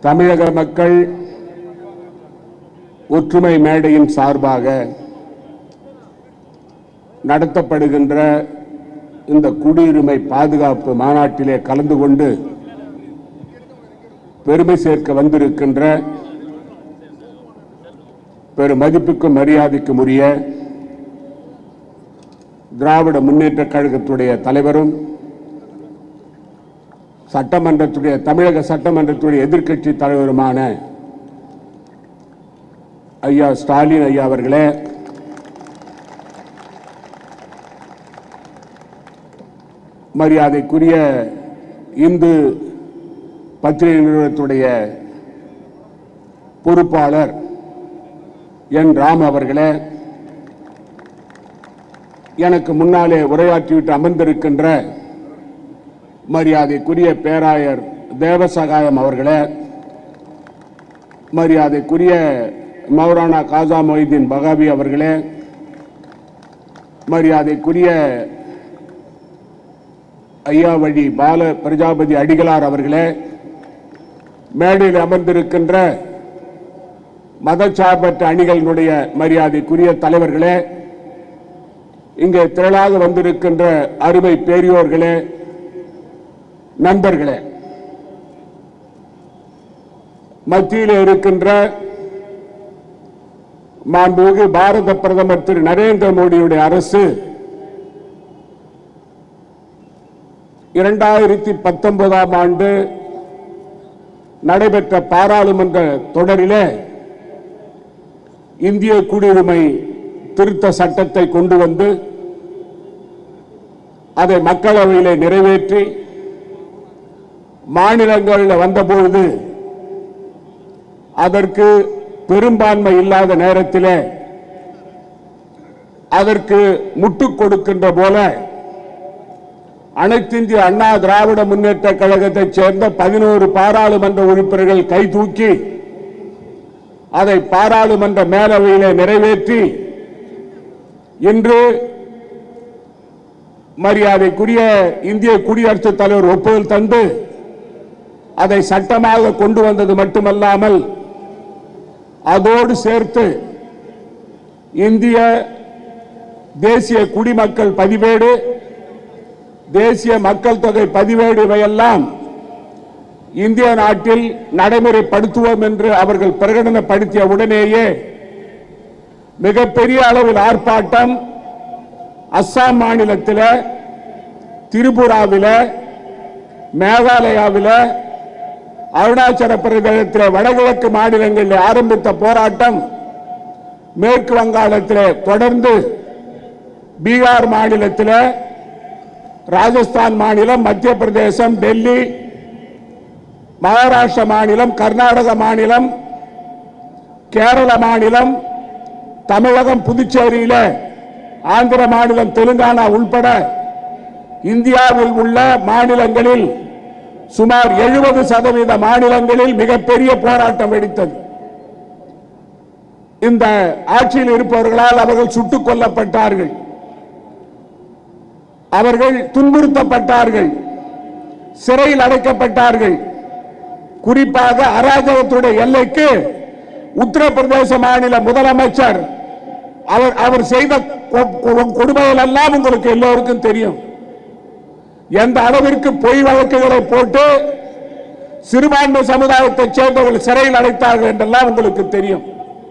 தமிழக மக்கள் ஒற்றுமை மேடையின் சார்பாக நடத்தப்படுகின்ற இந்த குடியுரிமை பாதுகாப்பு மாநாட்டிலே கலந்து கொண்டு பெருமை சேர்க்க வந்திருக்கின்ற பெரும் மதிப்புக்கும் மரியாதைக்கும் உரிய திராவிட முன்னேற்ற கழகத்துடைய தலைவரும் சட்டமன்றத்துடைய தமிழக சட்டமன்றத்துடைய எதிர்க்கட்சி தலைவருமான ஐயா ஸ்டாலின் ஐயா அவர்களே மரியாதைக்குரிய இந்து பத்திரிகை நிறுவனத்துடைய பொறுப்பாளர் என் ராம் அவர்களே எனக்கு முன்னாலே உரையாற்றிவிட்டு அமர்ந்திருக்கின்ற மரியாதைக்குரிய பேராயர் தேவசகாயம் அவர்களே மரியாதைக்குரிய மௌலானா காசா மொய்தீன் பகாவி அவர்களே மரியாதைக்குரிய ஐயா வழி பால பிரஜாபதி அடிகளார் அவர்களே மேடையில் அமர்ந்திருக்கின்ற மதச்சார்பற்ற அணிகளினுடைய மரியாதைக்குரிய தலைவர்களே இங்கே திரளாக வந்திருக்கின்ற அருமை பெரியோர்களே நண்பர்களே மத்தியில் இருக்கின்ற மாண்புமிகு பாரத பிரதமர் திரு நரேந்திர மோடியுடைய அரசு இரண்டாயிரத்தி பத்தொன்பதாம் ஆண்டு நடைபெற்ற பாராளுமன்ற தொடரிலே இந்திய குடியுரிமை திருத்த சட்டத்தை கொண்டு வந்து அதை மக்களவையிலே நிறைவேற்றி மாநிலங்களில் வந்தபொழுது அதற்கு பெரும்பான்மை இல்லாத நேரத்திலே அதற்கு முட்டுக் கொடுக்கின்ற போல அனைத்திந்திய அண்ணா திராவிட முன்னேற்ற கழகத்தைச் சேர்ந்த பதினோரு பாராளுமன்ற உறுப்பினர்கள் கை தூக்கி அதை பாராளுமன்ற மேலவையிலே நிறைவேற்றி இன்று மரியாதைக்குரிய இந்திய குடியரசுத் தலைவர் ஒப்புதல் தந்து அதை சட்டமாக கொண்டு வந்தது மட்டுமல்லாமல் அதோடு சேர்த்து இந்திய தேசிய குடிமக்கள் பதிவேடு தேசிய மக்கள் தொகை பதிவேடு இவையெல்லாம் இந்திய நாட்டில் நடைமுறைப்படுத்துவோம் என்று அவர்கள் பிரகடனப்படுத்திய உடனேயே மிகப்பெரிய அளவில் ஆர்ப்பாட்டம் அஸ்ஸாம் மாநிலத்தில் திரிபுராவில் மேகாலயாவில் அருணாச்சல பிரதேசத்தில் வடகிழக்கு மாநிலங்களில் ஆரம்பித்த போராட்டம் மேற்கு வங்காளத்தில் தொடர்ந்து பீகார் மாநிலத்தில் ராஜஸ்தான் மாநிலம் மத்திய பிரதேசம் டெல்லி மகாராஷ்டிர மாநிலம் கர்நாடக மாநிலம் கேரள மாநிலம் தமிழகம் புதுச்சேரியில ஆந்திர மாநிலம் தெலுங்கானா உள்பட இந்தியாவில் உள்ள மாநிலங்களில் சுமார் எழுபது சதவீத மாநிலங்களில் மிகப்பெரிய போராட்டம் வெடித்தது இந்த ஆட்சியில் இருப்பவர்களால் அவர்கள் சுட்டுக் கொல்லப்பட்டார்கள் அவர்கள் துன்புறுத்தப்பட்டார்கள் சிறையில் அடைக்கப்பட்டார்கள் குறிப்பாக அராஜகத்துடைய எல்லைக்கு உத்தரப்பிரதேச மாநில முதலமைச்சர் அவர் அவர் செய்த கொ- கொ- கொடுமைகள் எல்லாம் உங்களுக்கு எல்லோருக்கும் தெரியும் எந்த அளவிற்கு பொய் வழக்குகளை போட்டு சிறுபான்மை சமுதாயத்தைச் சேர்ந்தவர்கள் சிறையில் அடைத்தார்கள் என்றெல்லாம் உங்களுக்கு தெரியும்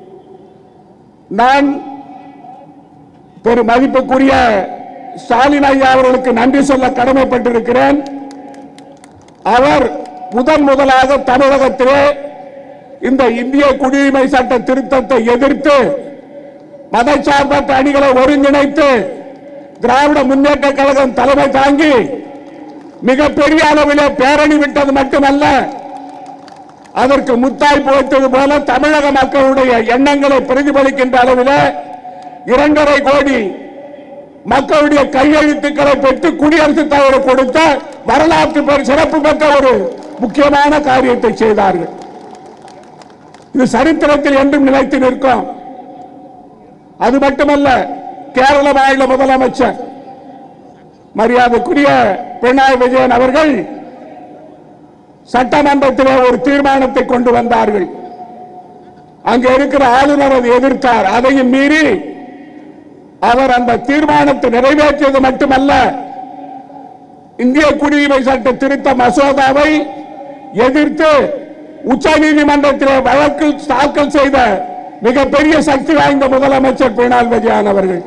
நான் பெரும் மதிப்புக்குரிய ஸ்டாலின் ஐயா அவர்களுக்கு நன்றி சொல்ல கடமைப்பட்டிருக்கிறேன் அவர் முதன் முதலாக தமிழகத்திலே இந்த இந்திய குடியுரிமை சட்ட திருத்தத்தை எதிர்த்து மதச்சார்பற்ற அணிகளை ஒருங்கிணைத்து திராவிட முன்னேற்ற கழகம் தலைமை தாங்கி மிகப்பெரிய அளவிலே பேரணி விட்டது மட்டுமல்ல அதற்கு முத்தாய் போய்த்தது போல தமிழக மக்களுடைய எண்ணங்களை பிரதிபலிக்கின்ற அளவில் இரண்டரை கோடி மக்களுடைய கையெழுத்துக்களை பெற்று குடியரசுத் தலைவர் கொடுத்த வரலாற்று பெரு- சிறப்பு பெற்ற ஒரு முக்கியமான காரியத்தை செய்தார்கள் இது சரித்திரத்தில் என்றும் நிலைத்து நிற்கும் அது மட்டுமல்ல கேரள மாநில முதலமைச்சர் மரியாதைக்குரிய பினராயி விஜயன் அவர்கள் சட்டமன்றத்திலே ஒரு தீர்மானத்தை கொண்டு வந்தார்கள் அங்க இருக்கிற ஆளுநர் அதை எதிர்த்தார் அதையும் மீறி அவர் அந்த தீர்மானத்தை நிறைவேற்றியது மட்டுமல்ல இந்திய குடியுரிமை சட்ட திருத்த மசோதாவை எதிர்த்து உச்ச நீதிமன்றத்திலே வழக்கு தாக்கல் செய்த மிகப்பெரிய சக்தி வாய்ந்த முதலமைச்சர் பிரணால் விஜயன் அவர்கள்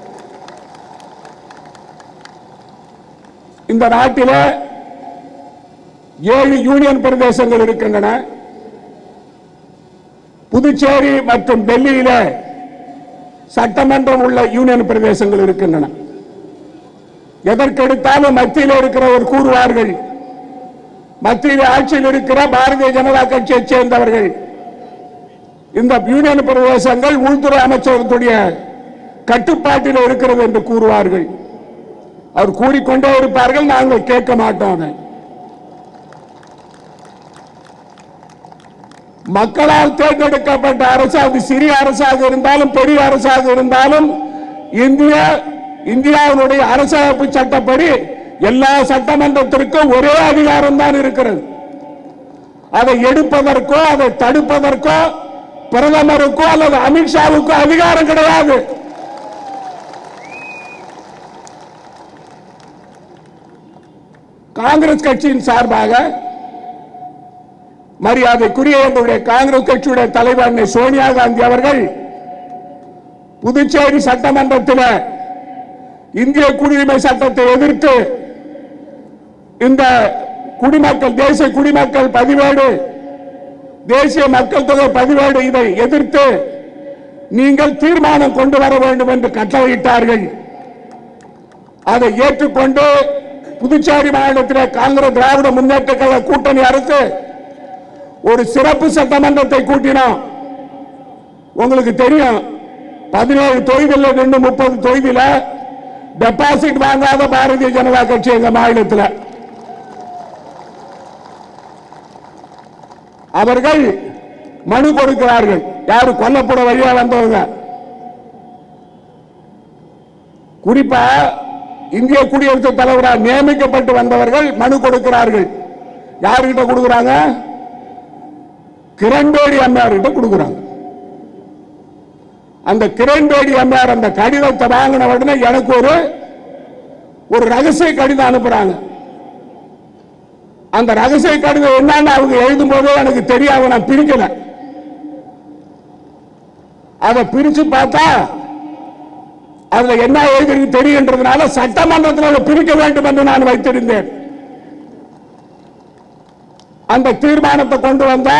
இந்த நாட்டிலே ஏழு யூனியன் பிரதேசங்கள் இருக்கின்றன புதுச்சேரி மற்றும் டெல்லியில சட்டமன்றம் உள்ள யூனியன் பிரதேசங்கள் இருக்கின்றன எதற்கெடுத்தாலும் மத்தியில் இருக்கிறவர் கூறுவார்கள் மத்தியில் ஆட்சியில் இருக்கிற பாரதிய ஜனதா கட்சியைச் சேர்ந்தவர்கள் இந்த யூனியன் பிரதேசங்கள் உள்துறை அமைச்சகத்துடைய கட்டுப்பாட்டில் இருக்கிறது என்று கூறுவார்கள் அவர் கூறிக்கொண்டே இருப்பார்கள் நாங்கள் கேட்க மாட்டோம் அதை மக்களால் தேர்ந்தெடுக்கப்பட்ட அரசு அது சிறிய அரசாக இருந்தாலும் பெரிய அரசாக இருந்தாலும் இந்திய இந்தியாவினுடைய அரசமைப்பு சட்டப்படி எல்லா சட்டமன்றத்திற்கும் ஒரே அதிகாரம் தான் இருக்கிறது அதை எடுப்பதற்கோ அதை தடுப்பதற்கோ பிரதமருக்கோ அல்லது அமித்ஷாவுக்கோ அதிகாரம் கிடையாது காங்கிரஸ் கட்சியின் சார்பாக மரியாதைக்குரிய எங்களுடைய காங்கிரஸ் கட்சியுடைய தலைவர் அன்னை சோனியா காந்தி அவர்கள் புதுச்சேரி சட்டமன்றத்தில் இந்திய குடியுரிமை சட்டத்தை எதிர்த்து இந்த குடிமக்கள் தேசிய குடிமக்கள் பதிவேடு தேசிய மக்கள் தொகை பதிவேடு இதை எதிர்த்து நீங்கள் தீர்மானம் கொண்டு வர வேண்டும் என்று கட்டளையிட்டார்கள் அதை ஏற்றுக்கொண்டு புதுச்சேரி மாநிலத்தில் காங்கிரஸ் திராவிட முன்னேற்ற கழக கூட்டணி அரசு ஒரு சிறப்பு சட்டமன்றத்தை கூட்டினோம் உங்களுக்கு தெரியும் பதினேழு தொகுதியில் ரெண்டு முப்பது தொகுதியில டெபாசிட் வாங்காத பாரதிய ஜனதா கட்சி எங்க மாநிலத்தில் அவர்கள் மனு கொடுக்கிறார்கள் யாரு கொல்லப்பட வழியா வந்தவங்க குறிப்பா இந்திய குடியரசுத் தலைவரால் நியமிக்கப்பட்டு வந்தவர்கள் மனு கொடுக்கிறார்கள் யாருகிட்ட கொடுக்கிறாங்க கிரண்பேடி அம்மையார் கிட்ட கொடுக்குறாங்க அந்த கிரண்பேடி அம்மையார் அந்த கடிதத்தை வாங்கின உடனே எனக்கு ஒரு ஒரு ரகசிய கடிதம் அனுப்புறாங்க அந்த ரகசிய கடிதம் என்னன்னு அவங்க எழுதும் போதே எனக்கு தெரியாம நான் பிரிக்கல அதை பிரிச்சு பார்த்தா அதுல என்ன எழுதி தெரியுன்றதுனால சட்டமன்றத்தில் அதை பிரிக்க வேண்டும் என்று நான் வைத்திருந்தேன் அந்த தீர்மானத்தை கொண்டு வந்தா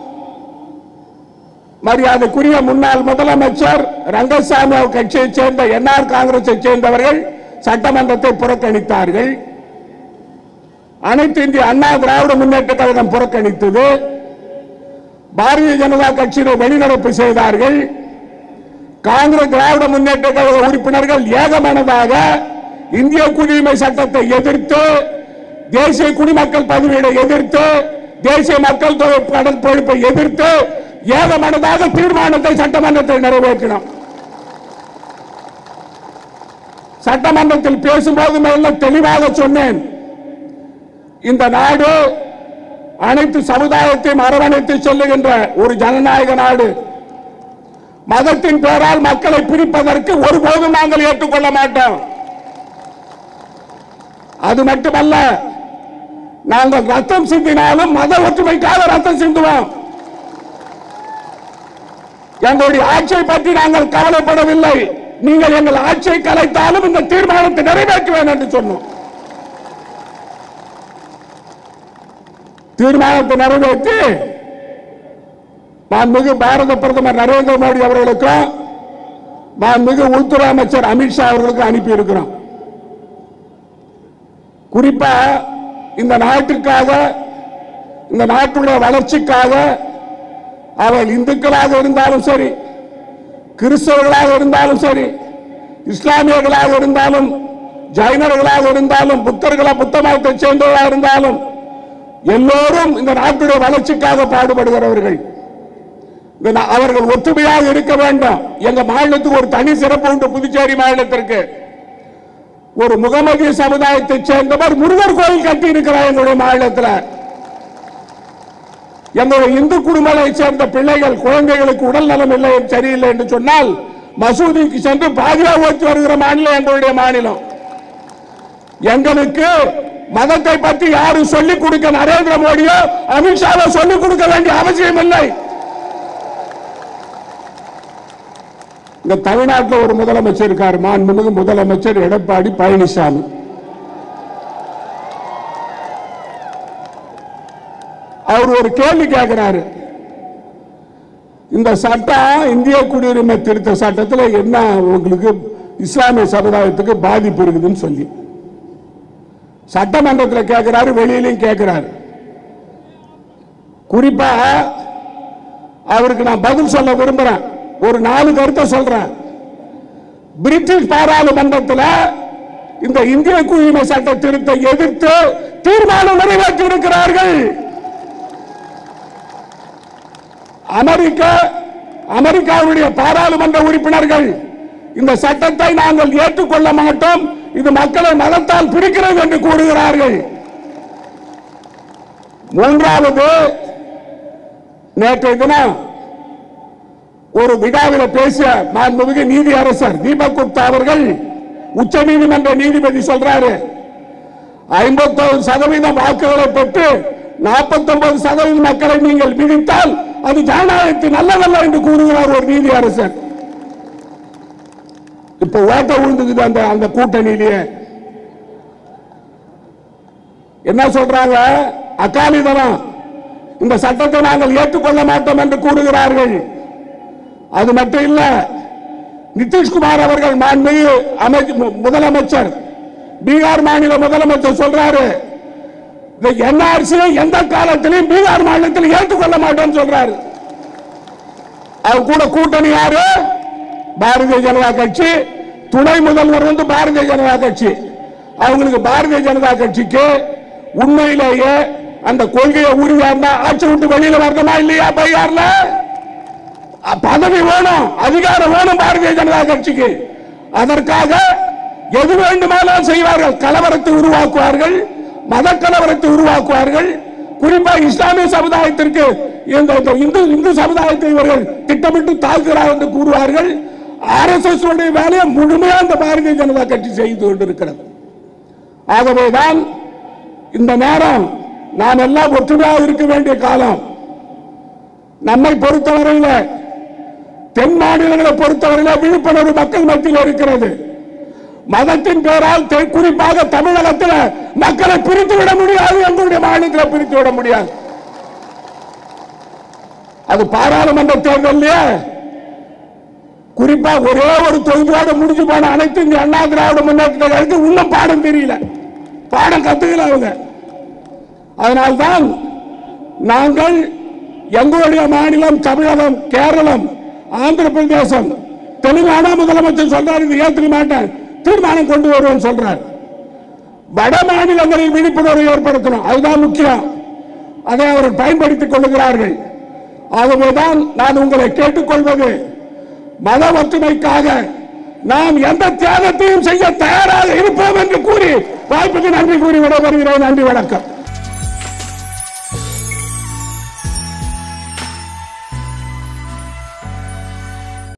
மரியாதைக்குரிய முன்னாள் முதலமைச்சர் ரங்கசாமி அவர் கட்சியைச் சேர்ந்த என்ஆர் காங்கிரஸை சேர்ந்தவர்கள் சட்டமன்றத்தை புறக்கணித்தார்கள் அனைத்து இந்திய அண்ணா திராவிட முன்னேற்ற கழகம் புறக்கணித்தது பாரதிய ஜனதா கட்சியினர் வெளிநடப்பு செய்தார்கள் காங்கிரஸ் திராவிட முன்னேற்ற கழக உறுப்பினர்கள் ஏகமனதாக இந்திய குடியுரிமை சட்டத்தை எதிர்த்து தேசிய குடிமக்கள் பதிவேடை எதிர்த்து தேசிய மக்கள் தொகை கடன் பொறுப்பை எதிர்த்து ஏகமனதாக தீர்மானத்தை சட்டமன்றத்தில் நிறைவேற்றினோம் சட்டமன்றத்தில் பேசும்போது மேல தெளிவாக சொன்னேன் இந்த நாடு அனைத்து சமுதாயத்தையும் அரவணைத்து சொல்லுகின்ற ஒரு ஜனநாயக நாடு மதத்தின் பேரால் மக்களை பிரிப்பதற்கு ஒருபோதும் நாங்கள் ஏற்றுக்கொள்ள மாட்டோம் அது மட்டுமல்ல நாங்கள் ரத்தம் சிந்தினாலும் மத ஒற்றுமைக்காக ரத்தம் சிந்துவோம் எங்களுடைய ஆட்சியை பற்றி நாங்கள் கவலைப்படவில்லை நீங்கள் எங்கள் ஆட்சியை கலைத்தாலும் இந்த தீர்மானத்தை நிறைவேற்றுவேன் என்று சொன்னோம் தீர்மானத்தை நிறைவேற்றி மாண்புமிகு பாரத பிரதமர் நரேந்திர மோடி அவர்களுக்கும் மாண்புமிகு உள்துறை அமைச்சர் அமித்ஷா அவர்களுக்கும் அனுப்பி இருக்கிறோம் குறிப்பா இந்த நாட்டிற்காக இந்த நாட்டுடைய வளர்ச்சிக்காக அவர்கள் இந்துக்களாக இருந்தாலும் சரி கிறிஸ்தவர்களாக இருந்தாலும் சரி இஸ்லாமியர்களாக இருந்தாலும் ஜைனர்களாக இருந்தாலும் புத்தர்களா புத்த மதத்தை சேர்ந்தவர்களாக இருந்தாலும் எல்லோரும் இந்த நாட்டுடைய வளர்ச்சிக்காக பாடுபடுகிறவர்கள் இந்த நா- அவர்கள் ஒற்றுமையாக இருக்க வேண்டும் எங்க மாநிலத்துக்கு ஒரு தனி சிறப்பு உண்டு புதுச்சேரி மாநிலத்திற்கு ஒரு முகமதிய சமுதாயத்தை சேர்ந்தவர் முருகர் கோயில் கட்டி இருக்கிறார் எங்களுடைய மாநிலத்தில் எங்களுடைய இந்து குடும்பங்களை சேர்ந்த பிள்ளைகள் குழந்தைகளுக்கு உடல் நலம் இல்லை சரியில்லை என்று சொன்னால் மசூதிக்கு சென்று பாதுகாப்பு ஓட்டி வருகிற மாநிலம் எங்களுடைய மாநிலம் எங்களுக்கு மதத்தை பற்றி யாரும் சொல்லிக் கொடுக்க நரேந்திர மோடியோ அமித்ஷாவோ சொல்லிக் கொடுக்க வேண்டிய அவசியம் இல்லை இந்த தமிழ்நாட்டில் ஒரு முதலமைச்சர் இருக்கார் மாண்புமிகு முதலமைச்சர் எடப்பாடி பழனிசாமி அவர் ஒரு கேள்வி கேட்கிறாரு இந்த சட்டம் இந்திய குடியுரிமை திருத்த சட்டத்தில் என்ன உங்களுக்கு இஸ்லாமிய சமுதாயத்துக்கு பாதிப்பு இருக்குதுன்னு சொல்லி சட்டமன்றத்தில் கேட்கிறாரு வெளியிலையும் கேட்கிறாரு குறிப்பா அவருக்கு நான் பதில் சொல்ல விரும்புறேன் ஒரு நாலு கருத்தை சொல்றேன் பிரிட்டிஷ் பாராளுமன்றத்தில் இந்த இந்திய குடியுரிமை சட்ட திருத்த எதிர்த்து தீர்மானம் நிறைவேற்றி இருக்கிறார்கள் அமெரிக்க அமெரிக்காவுடைய பாராளுமன்ற உறுப்பினர்கள் இந்த சட்டத்தை நாங்கள் ஏற்றுக்கொள்ள மாட்டோம் இது மக்களை மதத்தால் பிரிக்கிறது என்று கூறுகிறார்கள் மூன்றாவது நேற்றைய தினம் ஒரு விழாவில் பேசிய மாண்புமிகு நீதி அரசர் தீபக் குப்தா அவர்கள் உச்ச நீதிமன்ற நீதிபதி சொல்றாரு ஐம்பத்தொரு சதவீதம் வாக்குகளை பெற்று நாற்பத்தொன்பது சதவீத மக்களை நீங்கள் விதித்தால் அது ஜனநாயகத்தின் நல்லதல்ல என்று கூறுகிறார் ஒரு நீதி அரசர் இப்ப ஓட்ட விழுந்துக்குது அந்த அந்த கூட்டணியிலேயே என்ன சொல்றாங்க அகாலிதளம் இந்த சட்டத்தை நாங்கள் ஏற்றுக்கொள்ள மாட்டோம் என்று கூறுகிறார்கள் அது மட்டும் இல்ல நிதிஷ்குமார் அவர்கள் மாண்புமிகு அமைச்ச- மு- முதலமைச்சர் பீகார் மாநில முதலமைச்சர் சொல்றாரு இந்த என்ஆர்சி எந்த காலத்திலையும் பீகார் மாநிலத்தில் ஏற்றுக்கொள்ள மாட்டோம்னு சொல்றாரு அவர் கூட கூட்டணி யாரு பாரதிய ஜனதா கட்சி துணை முதல்வர் வந்து பாரதிய ஜனதா கட்சி அவங்களுக்கு பாரதிய ஜனதா கட்சிக்கு உண்மையிலேயே அந்த கொள்கையை உறுதியா இருந்தா ஆட்சி விட்டு வெளியில வரணுமா இல்லையா பையார்ல அ- பதவி வேணும் அதிகாரம் வேணும் பாரதிய ஜனதா கட்சிக்கு அதற்காக எது வேண்டுமானாலும் செய்வார்கள் கலவரத்தை உருவாக்குவார்கள் மத கலவரத்தை உருவாக்குவார்கள் குறிப்பா இஸ்லாமிய சமுதாயத்திற்கு இந்த இந்த இந்து இந்து சமுதாயத்தை இவர்கள் திட்டமிட்டு தாக்குகிறார் என்று கூறுவார்கள் ஆர்எஸ்எஸ் உடைய வேலையை முழுமையா இந்த பாரதிய ஜனதா கட்சி செய்து கொண்டிருக்கிறது ஆகவேதான் இந்த நேரம் நாம் எல்லாம் ஒற்றுமையாக இருக்க வேண்டிய காலம் நம்மை பொறுத்தவரையில தென் மாநிலங்களை பொறுத்தவரையில விழிப்புணர்வு மக்கள் மத்தியில் இருக்கிறது மதத்தின் பெயரால் தெ- குறிப்பாக தமிழகத்தில் மக்களை பிரித்து விட முடியாது எங்களுடைய மாநிலத்தில் பிரித்து விட முடியாது அது பாராளுமன்ற தேர்தலிலே குறிப்பா ஒரே ஒரு தொகுதியோட முடிஞ்சு போன அனைத்து இந்த அண்ணா திராவிட முன்னேற்ற கழகத்துக்கு இன்னும் பாடம் தெரியல பாடம் கத்துக்கல அவங்க அதனால்தான் நாங்கள் எங்களுடைய மாநிலம் தமிழகம் கேரளம் ஆந்திர பிரதேசம் தெலுங்கானா முதலமைச்சர் சொல்றாரு இது ஏத்துக்க மாட்டேன் தீர்மானம் கொண்டு வருவோம் சொல்றார் வட மாநிலங்களில் விழிப்புணர்வு ஏற்படுத்தணும் அதுதான் முக்கியம் அதை அவர்கள் பயன்படுத்திக் கொள்ளுகிறார்கள் ஆகவேதான் நான் உங்களை கேட்டுக்கொள்வது மத ஒற்றுமைக்காக நாம் எந்த தியாகத்தையும் செய்ய தயாராக இருப்போம் என்று கூறி வாய்ப்புக்கு நன்றி கூறி விடைபெறுகிறேன் நன்றி வணக்கம்